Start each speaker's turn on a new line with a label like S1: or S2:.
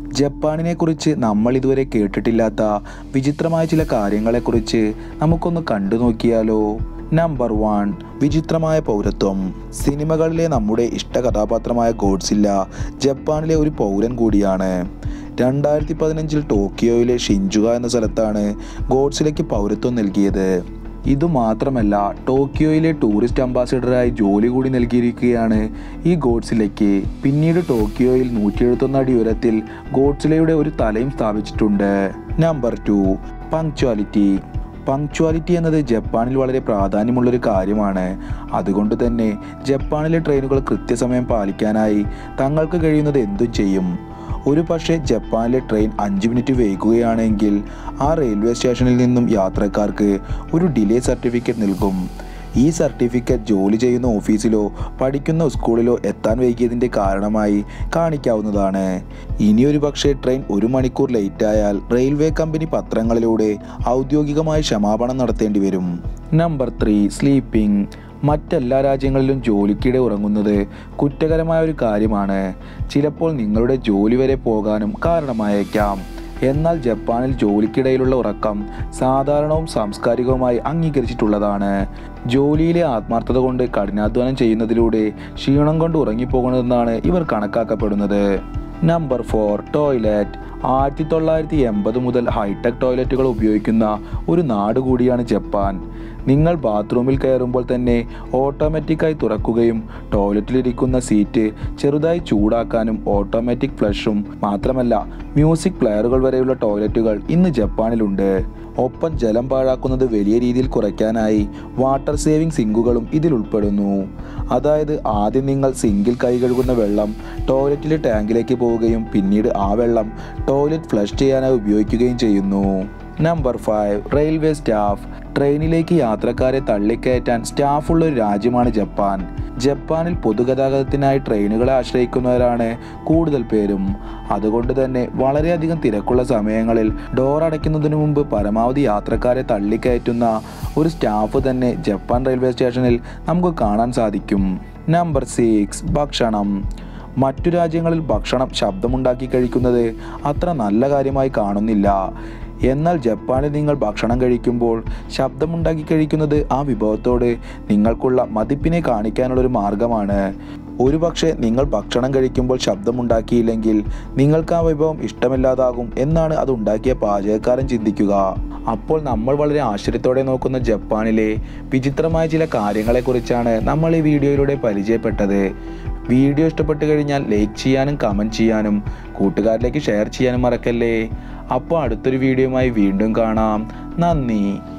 S1: ജപ്പാനിനെക്കുറിച്ച് നമ്മൾ ഇതുവരെ കേട്ടിട്ടില്ലാത്ത വിചിത്രമായ ചില കാര്യങ്ങളെക്കുറിച്ച് നമുക്കൊന്ന് കണ്ടു നോക്കിയാലോ നമ്പർ വൺ വിചിത്രമായ പൗരത്വം സിനിമകളിലെ നമ്മുടെ ഇഷ്ട കഥാപാത്രമായ ഗോഡ്സില്ല ജപ്പാനിലെ ഒരു പൗരൻ കൂടിയാണ് രണ്ടായിരത്തി പതിനഞ്ചിൽ ടോക്കിയോയിലെ ഷിൻജുക എന്ന സ്ഥലത്താണ് ഗോഡ്സിലയ്ക്ക് പൗരത്വം നൽകിയത് ഇതുമാത്രമല്ല ടോക്കിയോയിലെ ടൂറിസ്റ്റ് അംബാസിഡറായി ജോലി കൂടി നൽകിയിരിക്കുകയാണ് ഈ ഗോഡ്സിലയ്ക്ക് പിന്നീട് ടോക്കിയോയിൽ നൂറ്റി എഴുപത്തൊന്ന് അടി ഉയരത്തിൽ ഗോഡ്സിലയുടെ ഒരു തലയും സ്ഥാപിച്ചിട്ടുണ്ട് നമ്പർ ടു പങ്ക്ച്വാലിറ്റി പങ്ക്ച്വാലിറ്റി എന്നത് ജപ്പാനിൽ വളരെ പ്രാധാന്യമുള്ളൊരു കാര്യമാണ് അതുകൊണ്ട് തന്നെ ജപ്പാനിലെ ട്രെയിനുകൾ കൃത്യസമയം പാലിക്കാനായി തങ്ങൾക്ക് കഴിയുന്നത് എന്തും ചെയ്യും ഒരു പക്ഷേ ജപ്പാനിലെ ട്രെയിൻ അഞ്ച് മിനിറ്റ് വൈകുകയാണെങ്കിൽ ആ റെയിൽവേ സ്റ്റേഷനിൽ നിന്നും യാത്രക്കാർക്ക് ഒരു ഡിലേ സർട്ടിഫിക്കറ്റ് നൽകും ഈ സർട്ടിഫിക്കറ്റ് ജോലി ചെയ്യുന്ന ഓഫീസിലോ പഠിക്കുന്ന സ്കൂളിലോ എത്താൻ വൈകിയതിൻ്റെ കാരണമായി കാണിക്കാവുന്നതാണ് ഇനിയൊരു പക്ഷേ ട്രെയിൻ ഒരു മണിക്കൂർ ലേറ്റായാൽ റെയിൽവേ കമ്പനി പത്രങ്ങളിലൂടെ ഔദ്യോഗികമായി ക്ഷമാപണം നടത്തേണ്ടി വരും നമ്പർ ത്രീ സ്ലീപ്പിംഗ് മറ്റെല്ലാ രാജ്യങ്ങളിലും ജോലിക്കിടെ ഉറങ്ങുന്നത് കുറ്റകരമായ ഒരു കാര്യമാണ് ചിലപ്പോൾ നിങ്ങളുടെ ജോലി വരെ പോകാനും കാരണമായേക്കാം എന്നാൽ ജപ്പാനിൽ ജോലിക്കിടയിലുള്ള ഉറക്കം സാധാരണവും സാംസ്കാരികവുമായി അംഗീകരിച്ചിട്ടുള്ളതാണ് ജോലിയിലെ ആത്മാർത്ഥത കൊണ്ട് കഠിനാധ്വാനം ചെയ്യുന്നതിലൂടെ ക്ഷീണം കൊണ്ട് ഉറങ്ങിപ്പോകുന്നതെന്നാണ് ഇവർ കണക്കാക്കപ്പെടുന്നത് നമ്പർ ഫോർ ടോയ്ലറ്റ് ആയിരത്തി തൊള്ളായിരത്തി എൺപത് മുതൽ ഹൈടെക് ടോയ്ലറ്റുകൾ ഉപയോഗിക്കുന്ന ഒരു നാട് കൂടിയാണ് ജപ്പാൻ നിങ്ങൾ ബാത്റൂമിൽ കയറുമ്പോൾ തന്നെ ഓട്ടോമാറ്റിക്കായി തുറക്കുകയും ടോയ്ലറ്റിലിരിക്കുന്ന സീറ്റ് ചെറുതായി ചൂടാക്കാനും ഓട്ടോമാറ്റിക് ഫ്ലഷും മാത്രമല്ല മ്യൂസിക് പ്ലെയറുകൾ വരെയുള്ള ടോയ്ലറ്റുകൾ ഇന്ന് ജപ്പാനിലുണ്ട് ഒപ്പം ജലം പാഴാക്കുന്നത് വലിയ രീതിയിൽ കുറയ്ക്കാനായി വാട്ടർ സേവിംഗ് സിങ്കുകളും ഇതിൽ ഉൾപ്പെടുന്നു അതായത് ആദ്യം നിങ്ങൾ സിങ്കിൽ കൈ കഴുകുന്ന വെള്ളം ടോയ്ലറ്റിലെ ടാങ്കിലേക്ക് പോവുകയും പിന്നീട് ആ വെള്ളം ടോയ്ലറ്റ് ഫ്ലഷ് ചെയ്യാനായി ഉപയോഗിക്കുകയും ചെയ്യുന്നു നമ്പർ ഫൈവ് റെയിൽവേ സ്റ്റാഫ് ട്രെയിനിലേക്ക് യാത്രക്കാരെ തള്ളിക്കയറ്റാൻ സ്റ്റാഫുള്ള ഒരു രാജ്യമാണ് ജപ്പാൻ ജപ്പാനിൽ പൊതുഗതാഗതത്തിനായി ട്രെയിനുകളെ ആശ്രയിക്കുന്നവരാണ് കൂടുതൽ പേരും അതുകൊണ്ട് തന്നെ വളരെയധികം തിരക്കുള്ള സമയങ്ങളിൽ ഡോർ അടയ്ക്കുന്നതിന് മുമ്പ് പരമാവധി യാത്രക്കാരെ തള്ളിക്കയറ്റുന്ന ഒരു സ്റ്റാഫ് തന്നെ ജപ്പാൻ റെയിൽവേ സ്റ്റേഷനിൽ നമുക്ക് കാണാൻ സാധിക്കും നമ്പർ സിക്സ് ഭക്ഷണം മറ്റു രാജ്യങ്ങളിൽ ഭക്ഷണം ശബ്ദമുണ്ടാക്കി കഴിക്കുന്നത് അത്ര നല്ല കാര്യമായി കാണുന്നില്ല എന്നാൽ ജപ്പാനിൽ നിങ്ങൾ ഭക്ഷണം കഴിക്കുമ്പോൾ ശബ്ദമുണ്ടാക്കി കഴിക്കുന്നത് ആ വിഭവത്തോട് നിങ്ങൾക്കുള്ള മതിപ്പിനെ കാണിക്കാനുള്ള ഒരു മാർഗമാണ് ഒരുപക്ഷെ നിങ്ങൾ ഭക്ഷണം കഴിക്കുമ്പോൾ ശബ്ദമുണ്ടാക്കിയില്ലെങ്കിൽ നിങ്ങൾക്ക് ആ വിഭവം ഇഷ്ടമില്ലാതാകും എന്നാണ് അത് ഉണ്ടാക്കിയ പാചകക്കാരൻ ചിന്തിക്കുക അപ്പോൾ നമ്മൾ വളരെ ആശ്ചര്യത്തോടെ നോക്കുന്ന ജപ്പാനിലെ വിചിത്രമായ ചില കാര്യങ്ങളെക്കുറിച്ചാണ് നമ്മൾ ഈ വീഡിയോയിലൂടെ പരിചയപ്പെട്ടത് വീഡിയോ ഇഷ്ടപ്പെട്ട് കഴിഞ്ഞാൽ ലൈക്ക് ചെയ്യാനും കമൻറ്റ് ചെയ്യാനും കൂട്ടുകാരിലേക്ക് ഷെയർ ചെയ്യാനും മറക്കല്ലേ അപ്പോൾ അടുത്തൊരു വീഡിയോയുമായി വീണ്ടും കാണാം നന്ദി